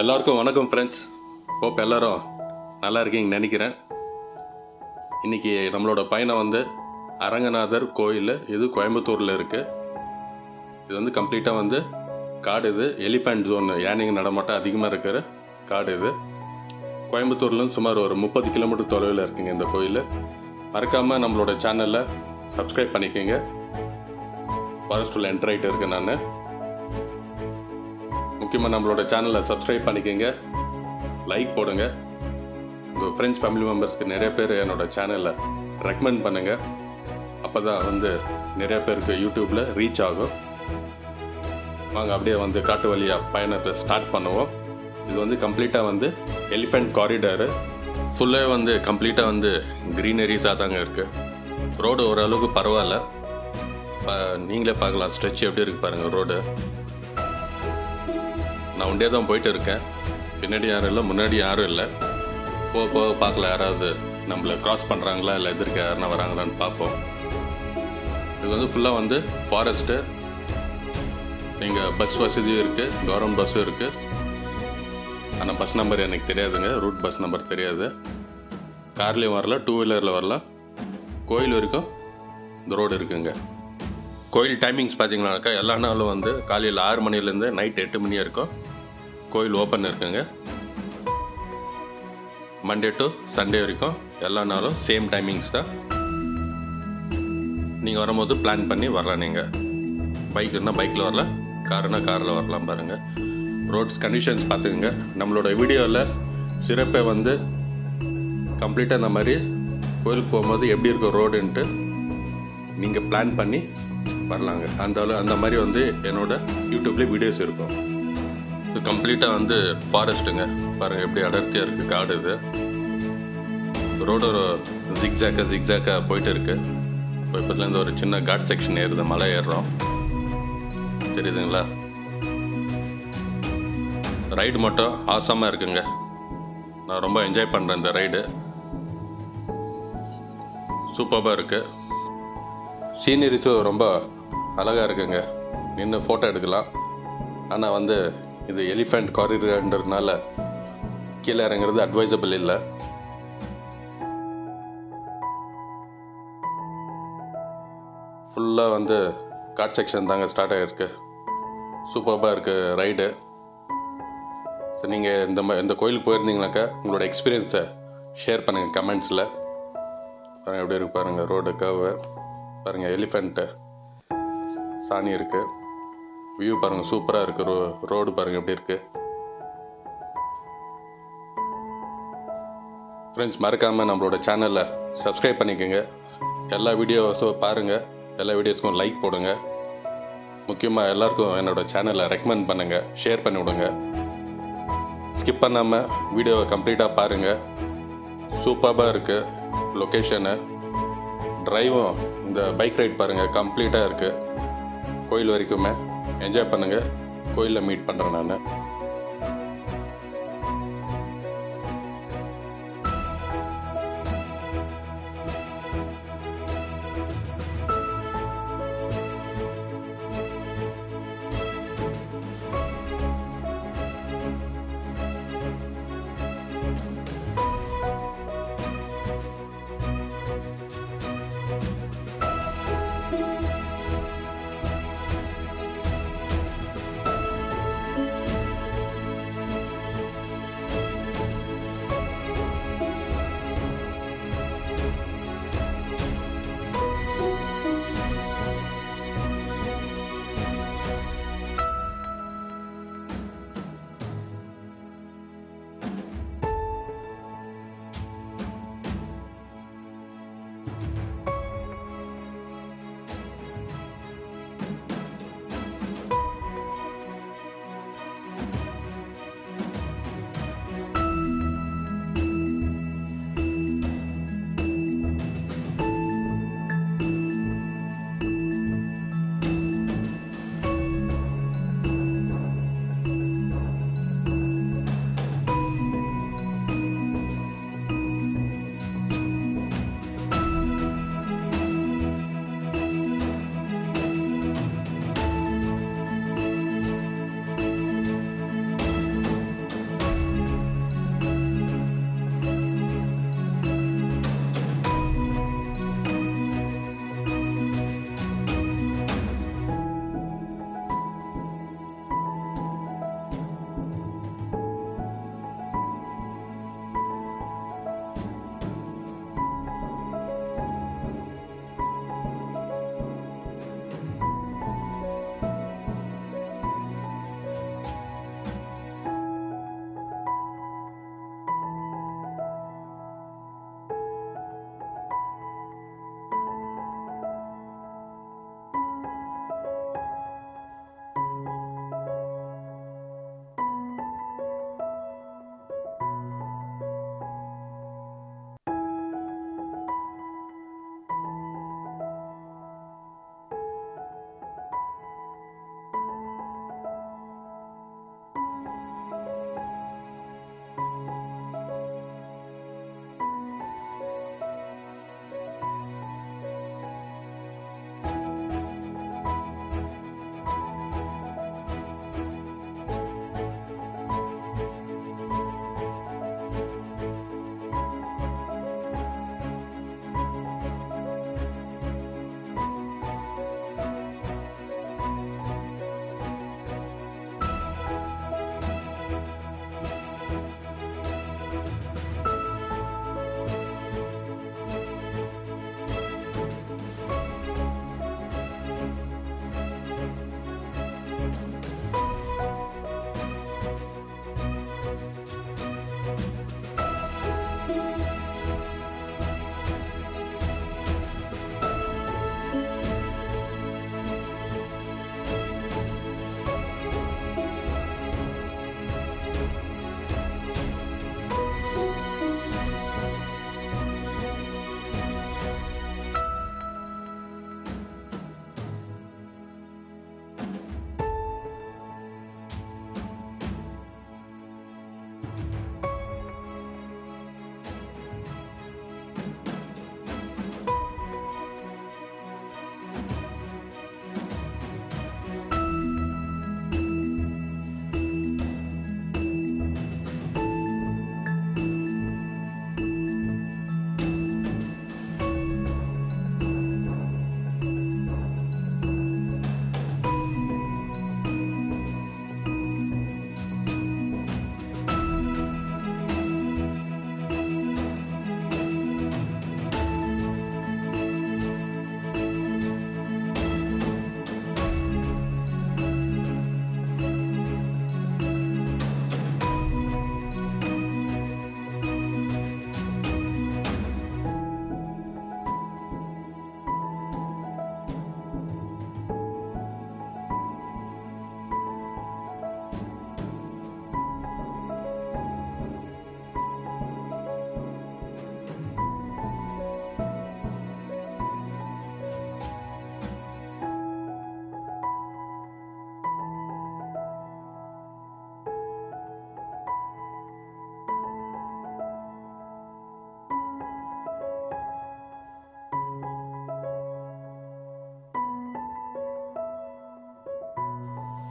எல்லாருக்கும் வணக்கம் friends hope எல்லாரும் நல்லா இருக்கீங்கன்னு நினைக்கிறேன் இன்றைக்கி நம்மளோட பயணம் வந்து அரங்கநாதர் கோயில் இது கோயம்புத்தூரில் இருக்குது இது வந்து கம்ப்ளீட்டாக வந்து காடு இது எலிஃபண்ட் ஜோன் யானைங்க நடமாட்டம் அதிகமாக இருக்கிற காடு இது கோயம்புத்தூர்லேருந்து சுமார் ஒரு முப்பது கிலோமீட்டர் தொலைவில் இருக்குங்க இந்த கோயில் மறக்காமல் நம்மளோட சேனலில் சப்ஸ்கிரைப் பண்ணிக்கோங்க ஃபாரஸ்ட்டில் என்டர் ஆகிட்டு இருக்கேன் நான் முக்கியமாக நம்மளோட சேனலை சப்ஸ்கிரைப் பண்ணிக்கோங்க லைக் போடுங்க உங்கள் ஃப்ரெண்ட்ஸ் ஃபேமிலி மெம்பர்ஸ்க்கு நிறைய பேர் என்னோட சேனலை ரெக்கமெண்ட் பண்ணுங்கள் அப்போ தான் வந்து நிறைய பேருக்கு யூடியூப்பில் ரீச் ஆகும் வாங்க அப்படியே வந்து காட்டு வழியாக பயணத்தை ஸ்டார்ட் பண்ணுவோம் இது வந்து கம்ப்ளீட்டாக வந்து எலிஃபெண்ட் காரிடாரு ஃபுல்லாக வந்து கம்ப்ளீட்டாக வந்து க்ரீனரிஸாக தாங்க இருக்குது ரோடு ஓரளவுக்கு பரவாயில்ல ப- நீங்களே பார்க்கலாம் ஸ்ட்ரெச் எப்படி இருக்கு பாருங்கள் ரோடு நான் ஒண்டே தான் போயிட்டு இருக்கேன் பின்னாடி யாரும் இல்லை முன்னாடி யாரும் இல்லை போக போக பார்க்கல யாராவது நம்மளை கிராஸ் பண்ணுறாங்களா இல்லை எதிர்க்க யாருன்னா வராங்களான்னு பார்ப்போம் இது வந்து ஃபுல்லாக வந்து ஃபாரஸ்ட்டு இங்கே பஸ் வசதியும் இருக்குது கவர்மெண்ட் பஸ்ஸும் இருக்குது ஆனால் பஸ் நம்பர் எனக்கு தெரியாதுங்க ரூட் பஸ் நம்பர் தெரியாது கார்லேயும் வரலாம் டூ வீலரில் வரலாம் கோயில் வரைக்கும் இந்த ரோடு இருக்குங்க கோயில் டைமிங்ஸ் பார்த்தீங்கன்னாக்கா எல்லா நாளும் வந்து காலையில் ஆறு மணிலேருந்து நைட் எட்டு மணி வரைக்கும் கோயில் ஓப்பன் இருக்குங்க மண்டே டு சண்டே வரைக்கும் எல்லா நாளும் சேம் டைமிங்ஸ் தான் நீங்கள் வரும்போது பிளான் பண்ணி வரலாம் நீங்கள் பைக் இருந்தால் பைக்கில் வரலாம் காருனா காரில் வரலாம் பாருங்கள் ரோட்ஸ் கண்டிஷன்ஸ் பார்த்துக்குங்க நம்மளோட வீடியோவில் சிறப்பை வந்து கம்ப்ளீட்டாக இந்த மாதிரி கோயிலுக்கு போகும்போது எப்படி இருக்கும் ரோடுன்ட்டு நீங்கள் பிளான் பண்ணி வரலாங்க அந்த அளவு- அந்த மாதிரி வந்து என்னோட யூடியூப்லேயே வீடியோஸ் இருக்கும் இது கம்ப்ளீட்டாக வந்து ஃபாரஸ்ட்டுங்க பாருங்கள் எப்படி அடர்த்தியாக இருக்குது காடு இது ரோடு ஒரு ஜிக்ஸாக்காக ஜிக்ஸாக்காக போயிட்டு இருக்கு இப்போ இப்போதுலேருந்து ஒரு சின்ன காட் செக்ஷன் ஏறுது மலை ஏறுறோம் தெரியுதுங்களா ரைடு மட்டும் ஆசமாக இருக்குங்க நான் ரொம்ப என்ஜாய் பண்ணுறேன் இந்த ரைடு சூப்பராக இருக்குது சீனரிஸும் ரொம்ப அழகாக இருக்குங்க நின்று ஃபோட்டோ எடுக்கலாம் ஆனால் வந்து இது எலிஃபண்ட் காரிடர்ன்றதுனால கீழே இறங்குறது அட்வைசபிள் இல்லை ஃபுல்லாக வந்து காட் செக்ஷன் தாங்க ஸ்டார்ட் ஆகிருக்கு சூப்பராக இருக்குது ரைடு ஸோ நீங்கள் இந்த மா இந்த கோயிலுக்கு போயிருந்தீங்கனாக்கா உங்களோட எக்ஸ்பீரியன்ஸை ஷேர் பண்ணுங்கள் கமெண்ட்ஸில் பாருங்கள் எப்படி இருக்கு பாருங்கள் ரோடு கவு பாருங்கள் எலிஃபெண்ட்டு சாணி இருக்குது வியூ பாருங்கள் சூப்பராக இருக்குது ரோ ரோடு பாருங்கள் எப்படி இருக்குது ஃப்ரெண்ட்ஸ் மறக்காமல் நம்மளோட சேனலை சப்ஸ்கிரைப் பண்ணிக்கோங்க எல்லா வீடியோஸும் பாருங்கள் எல்லா வீடியோஸ்க்கும் லைக் போடுங்க முக்கியமாக எல்லாருக்கும் என்னோட சேனலை ரெக்கமெண்ட் பண்ணுங்கள் ஷேர் பண்ணி விடுங்க ஸ்கிப் பண்ணாமல் வீடியோவை கம்ப்ளீட்டாக பாருங்கள் சூப்பராக இருக்குது லொக்கேஷனு டிரைவும் இந்த பைக் ரைட் பாருங்கள் கம்ப்ளீட்டாக இருக்குது கோயில் வரைக்குமே என்ஜாய் பண்ணுங்கள் கோயிலில் மீட் பண்ணுறேன் நான்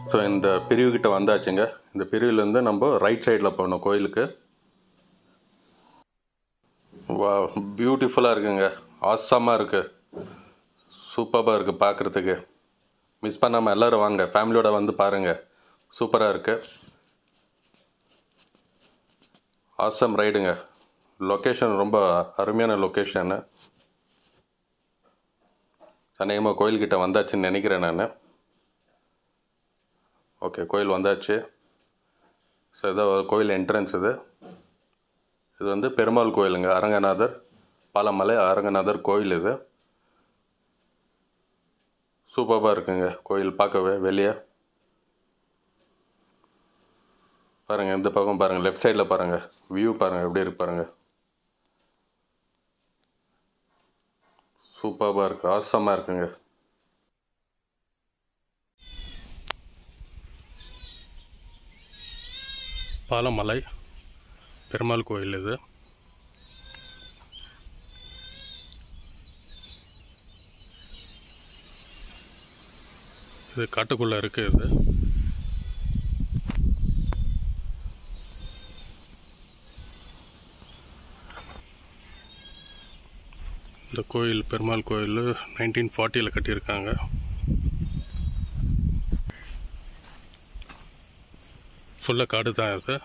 ஸோ இந்த பிரிவுக்கிட்ட வந்தாச்சுங்க இந்த பிரிவுலேருந்து நம்ம ரைட் சைடில் போகணும் கோயிலுக்கு வா பியூட்டிஃபுல்லாக இருக்குங்க ஆசமாக இருக்குது சூப்பராக இருக்குது பார்க்குறதுக்கு மிஸ் பண்ணாமல் எல்லோரும் வாங்க ஃபேமிலியோட வந்து பாருங்கள் சூப்பராக இருக்குது ஆசம் ரைடுங்க லொக்கேஷன் ரொம்ப அருமையான லொக்கேஷனு அநேகமாக கோயில்கிட்ட வந்தாச்சுன்னு நினைக்கிறேன் நான் ஓகே கோயில் வந்தாச்சு ஸோ இதோ கோயில் என்ட்ரன்ஸ் இது இது வந்து பெருமாள் கோயிலுங்க அரங்கநாதர் பாலமலை அரங்கநாதர் கோயில் இது சூப்பராக இருக்குங்க கோயில் பார்க்கவே வெளியே பாருங்கள் இந்த பக்கம் பாருங்கள் லெஃப்ட் சைடில் பாருங்கள் வியூ பாருங்கள் எப்படி இருக்கு பாருங்கள் சூப்பராக இருக்குது ஆசமாக இருக்குங்க பாலமலை பெருமாள் கோயில் இது இது காட்டுக்குள்ளே இருக்குது இது இந்த கோயில் பெருமாள் கோயில் நைன்டீன் ஃபார்ட்டியில் கட்டியிருக்காங்க ஃபுல்லாக காடு தான் இது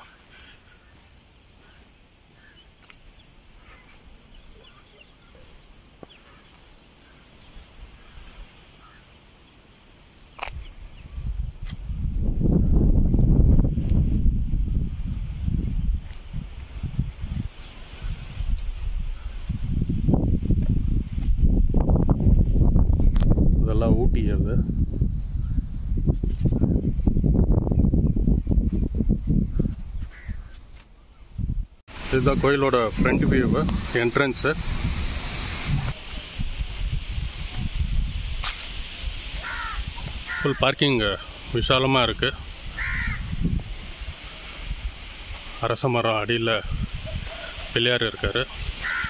இதெல்லாம் ஊட்டி அது இதுதான் கோயிலோட front view entrance full parking விசாலமாக இருக்குது அரச மரம் அடியில் பிள்ளையார் இருக்கார்